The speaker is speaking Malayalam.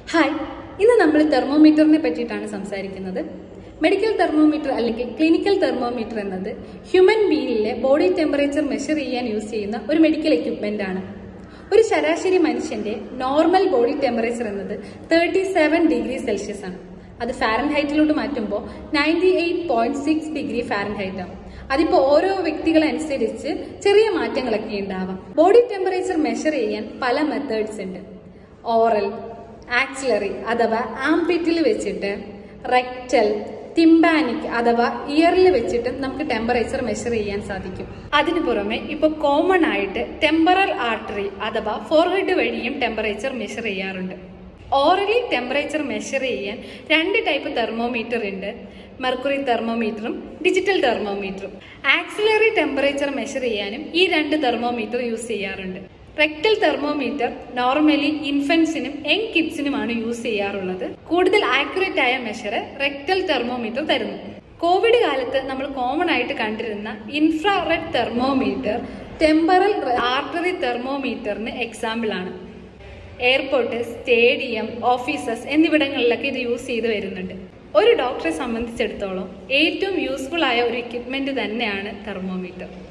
ഹായ് ഇന്ന് നമ്മൾ തെർമോമീറ്ററിനെ പറ്റിയിട്ടാണ് സംസാരിക്കുന്നത് മെഡിക്കൽ തെർമോമീറ്റർ അല്ലെങ്കിൽ ക്ലിനിക്കൽ തെർമോമീറ്റർ എന്നത് ഹ്യൂമൻ ബീയിലെ ബോഡി ടെമ്പറേച്ചർ മെഷർ ചെയ്യാൻ യൂസ് ചെയ്യുന്ന ഒരു മെഡിക്കൽ എക്യുപ്മെന്റ് ആണ് ഒരു ശരാശരി മനുഷ്യന്റെ നോർമൽ ബോഡി ടെമ്പറേച്ചർ എന്നത് തേർട്ടി സെവൻ ഡിഗ്രി സെൽഷ്യസ് ആണ് അത് ഫാരൻഹൈറ്റിലോട്ട് മാറ്റുമ്പോൾ ninety eight point six degree Fahrenheit ആണ് അതിപ്പോ ഓരോ വ്യക്തികളനുസരിച്ച് ചെറിയ മാറ്റങ്ങളൊക്കെ ഉണ്ടാവാം ബോഡി ടെമ്പറേച്ചർ മെഷർ ചെയ്യാൻ പല മെത്തേഡ്സ് ഉണ്ട് ഓറൽ ആക്സിലറി അഥവാ ആംപിറ്റിൽ വെച്ചിട്ട് റെക്റ്റൽ തിമ്പാനിക് അഥവാ ഇയറിൽ വെച്ചിട്ട് നമുക്ക് ടെമ്പറേച്ചർ മെഷർ ചെയ്യാൻ സാധിക്കും അതിനു പുറമെ ഇപ്പൊ കോമൺ ആയിട്ട് ടെമ്പറൽ ആർട്ടറി അഥവാ ഫോർഹെഡ് വഴിയും ടെമ്പറേച്ചർ മെഷർ ചെയ്യാറുണ്ട് ഓറലി ടെമ്പറേച്ചർ മെഷർ ചെയ്യാൻ രണ്ട് ടൈപ്പ് തെർമോമീറ്റർ ഉണ്ട് മെർക്കുറി തെർമോമീറ്ററും ഡിജിറ്റൽ തെർമോമീറ്ററും ആക്സിലറി ടെമ്പറേച്ചർ മെഷർ ചെയ്യാനും ഈ രണ്ട് തെർമോമീറ്റർ യൂസ് ചെയ്യാറുണ്ട് റെക്ടൽ തെർമോമീറ്റർ നോർമലി ഇൻഫൻസിനും യങ് കിഡ്സിനുമാണ് യൂസ് ചെയ്യാറുള്ളത് കൂടുതൽ ആക്യുറേറ്റ് ആയ മെഷർ റെക്ടൽ തെർമോമീറ്റർ തരുന്നു കോവിഡ് കാലത്ത് നമ്മൾ കോമൺ ആയിട്ട് കണ്ടിരുന്ന ഇൻഫ്രാറെഡ് തെർമോമീറ്റർ ടെമ്പറൽ ആർട്ടറി തെർമോമീറ്ററിന് എക്സാമ്പിൾ ആണ് എയർപോർട്ട് സ്റ്റേഡിയം ഓഫീസസ് എന്നിവിടങ്ങളിലൊക്കെ ഇത് യൂസ് ചെയ്ത് വരുന്നുണ്ട് ഒരു ഡോക്ടറെ സംബന്ധിച്ചിടത്തോളം ഏറ്റവും യൂസ്ഫുൾ ആയ ഒരു എക്യുപ്മെന്റ് തന്നെയാണ് തെർമോമീറ്റർ